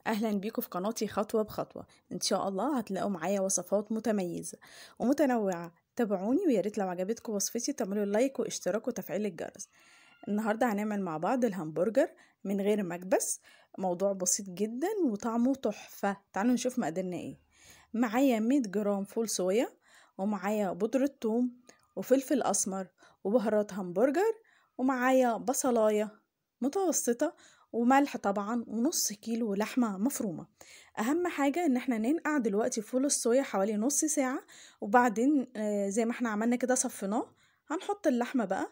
اهلا بيكم في قناتي خطوه بخطوه ان شاء الله هتلاقوا معايا وصفات متميزه ومتنوعه تابعوني ويا ريت لو عجبتكم وصفتي تعملوا لايك واشتراك وتفعيل الجرس النهارده هنعمل مع بعض الهمبرجر من غير مكبس موضوع بسيط جدا وطعمه تحفه تعالوا نشوف مقاديرنا ايه معايا 100 جرام فول صويا ومعايا بودرة ثوم وفلفل اسمر وبهارات همبرجر ومعايا بصلايه متوسطه وملح طبعا ونص كيلو لحمة مفرومة أهم حاجة إن احنا ننقع دلوقتي فول الصويا حوالي نص ساعة وبعدين آه زي ما احنا عملنا كده صفيناه هنحط اللحمة بقى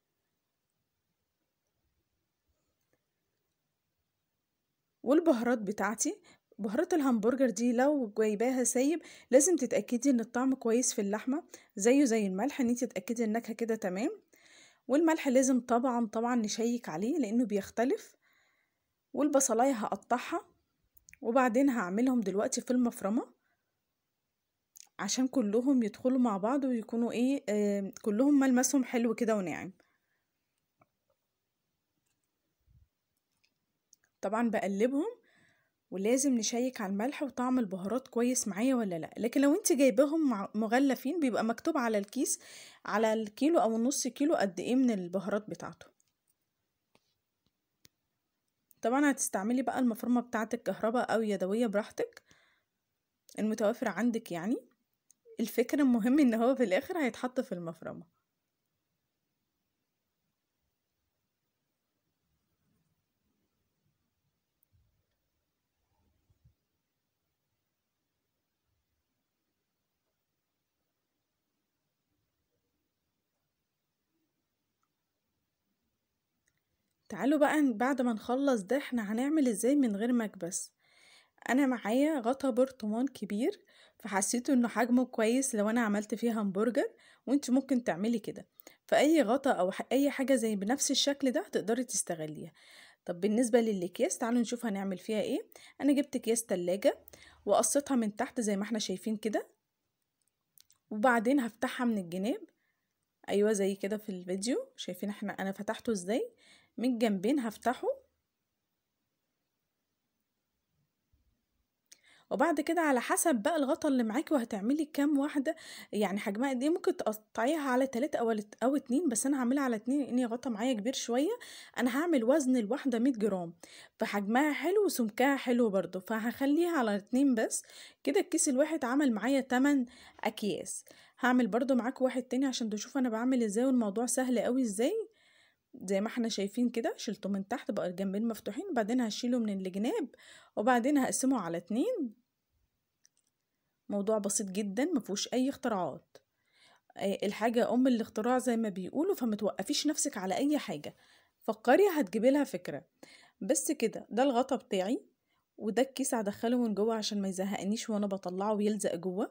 والبهارات بتاعتي بهارات الهمبرجر دي لو جايباها سايب لازم تتأكدي ان الطعم كويس في اللحمة زيه زي الملح ان انت تتأكدي النكهة كده تمام والملح لازم طبعا طبعا نشيك عليه لانه بيختلف والبصلايه هقطعها وبعدين هعملهم دلوقتي في المفرمه عشان كلهم يدخلوا مع بعض ويكونوا ايه آه كلهم ملمسهم حلو كده وناعم طبعا بقلبهم ولازم نشيك على الملح وطعم البهارات كويس معايا ولا لا لكن لو انت جايباهم مغلفين بيبقى مكتوب على الكيس على الكيلو او النص كيلو قد ايه من البهارات بتاعته طبعا هتستعملي بقى المفرمة بتاعتك كهرباء او يدوية براحتك المتوفر عندك يعني الفكرة المهم ان هو في الاخر هيتحط في المفرمة تعالوا بقى بعد ما نخلص ده احنا هنعمل ازاي من غير مكبس انا معايا غطا برطمان كبير فحسيته انه حجمه كويس لو انا عملت فيه همبرجر وانت ممكن تعملي كده فاي غطا او اي حاجه زي بنفس الشكل ده تقدري تستغليها طب بالنسبة للأكياس تعالوا نشوف هنعمل فيها ايه انا جبت اكياس تلاجة وقصيتها من تحت زي ما احنا شايفين كده وبعدين هفتحها من الجناب ايوه زي كده في الفيديو شايفين احنا انا فتحته ازاي من الجنبين هفتحه وبعد كده على حسب بقى الغطا اللي معاكي وهتعملي كام واحده يعني حجمها قد ايه ممكن تقطعيها على تلاتة او او اتنين بس انا هعملها على اتنين لان غطا معايا كبير شويه انا هعمل وزن الواحده 100 جرام فحجمها حلو وسمكها حلو برضو فهخليها على اتنين بس كده الكيس الواحد عمل معايا 8 اكياس هعمل برضو معاكم واحد تاني عشان تشوفوا انا بعمل ازاي والموضوع سهل قوي ازاي زي ما احنا شايفين كده شلته من تحت بقى الجنبين مفتوحين وبعدين هشيله من الجناب وبعدين هقسمه على اتنين موضوع بسيط جدا مفهوش اي اختراعات الحاجة ام الاختراع زي ما بيقولوا فمتوقفيش نفسك على اي حاجة فكري هتجيبي لها فكرة بس كده ده الغطا بتاعي وده الكيس هدخله من جوه عشان ما يزهقنيش وانا بطلعه ويلزق جوه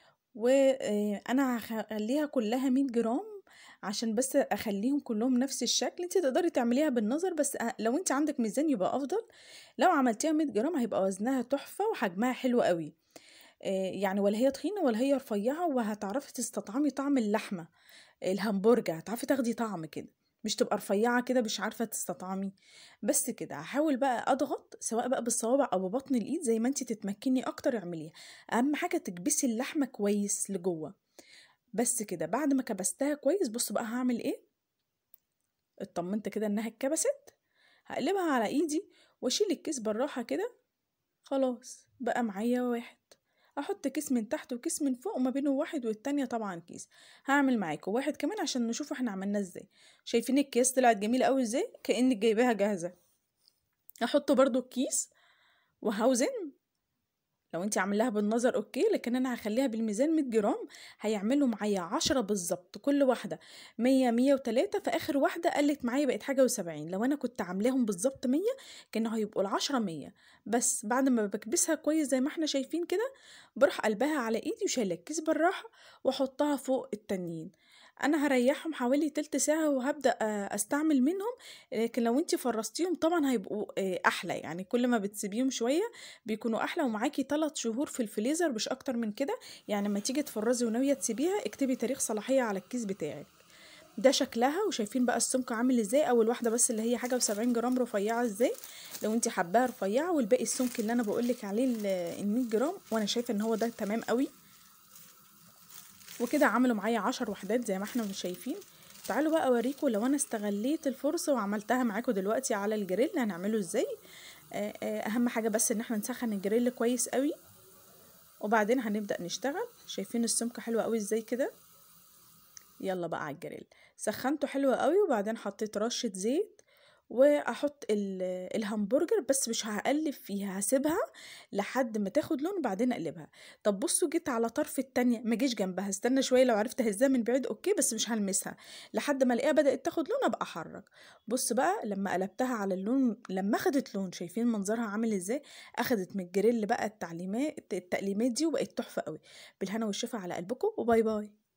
وانا هخليها كلها 100 جرام عشان بس اخليهم كلهم نفس الشكل انت تقدري تعمليها بالنظر بس لو انت عندك ميزان يبقى افضل لو عملتيها 100 جرام هيبقى وزنها تحفه وحجمها حلو قوي يعني ولا هي تخينه ولا هي رفيعه وهتعرفي تستطعمي طعم اللحمه الهمبرجر هتعرفي تاخدي طعم كده مش تبقى رفيعه كده مش عارفه تستطعمي بس كده هحاول بقى اضغط سواء بقى بالصوابع او ببطن الايد زي ما انت تتمكني اكتر اعمليها اهم حاجه تكبسي اللحمه كويس لجوه بس كده بعد ما كبستها كويس بصوا بقى هعمل ايه اطمنت كده انها اتكبست هقلبها على ايدي واشيل الكيس بالراحه كده خلاص بقى معايا واحد احط كيس من تحت وكيس من فوق وما بينه واحد والتانية طبعا كيس هعمل معاكم واحد كمان عشان نشوف احنا عملناه ازاي شايفين الكيس طلعت جميله قوي ازاي كانك جايباها جاهزه احط برضو الكيس وهوزن لو انت عاملاها بالنظر اوكي لكن انا هخليها بالميزان 100 جرام هيعملوا معايا عشرة بالظبط كل واحده 100 103 فاخر واحده قلت معايا بقت حاجه و70 لو انا كنت عاملاهم بالظبط 100 كانوا هيبقوا العشرة 100 بس بعد ما بكبسها كويس زي ما احنا شايفين كده بروح قلبها على ايدي وشايله الكيس بالراحه واحطها فوق التانيين انا هريحهم حوالي تلت ساعة وهبدأ استعمل منهم لكن لو انت فرستيهم طبعا هيبقوا احلى يعني كل ما بتسيبيهم شوية بيكونوا احلى ومعاكي 3 شهور في الفريزر مش اكتر من كده يعني لما تيجي تفرزي وناوية تسيبيها اكتبي تاريخ صلاحية على الكيس بتاعك ده شكلها وشايفين بقى السمك عامل ازاي اول واحده بس اللي هي حاجه وسبعين جرام رفيعه ازاي لو انت حباها رفيعه والباقي السمك اللي انا بقولك عليه ال 100 جرام وانا شايفه ان هو ده تمام قوي وكده عملوا معايا عشر وحدات زي ما احنا مش شايفين تعالوا بقى اوريكم لو انا استغليت الفرصه وعملتها معاكم دلوقتي على الجريل هنعمله ازاي آه، آه، اهم حاجه بس ان احنا نسخن الجريل كويس قوي وبعدين هنبدا نشتغل شايفين السمك حلو قوي ازاي كده يلا بقى على الجريل سخنته حلو قوي وبعدين حطيت رشه زيت واحط ال- الهمبرجر بس مش هقلب فيها هسيبها لحد ما تاخد لون وبعدين اقلبها طب بصوا جيت على طرف التانية ما جيش جنبها استنى شويه لو عرفت اهزها من بعيد اوكي بس مش هلمسها لحد ما الاقيها بدات تاخد لون ابقى احرك بص بقى لما قلبتها على اللون لما اخدت لون شايفين منظرها عامل ازاي اخدت من الجريل بقى التعليمات التقليمات دي وبقت تحفه قوي بالهنا والشفا على قلبكم وباي باي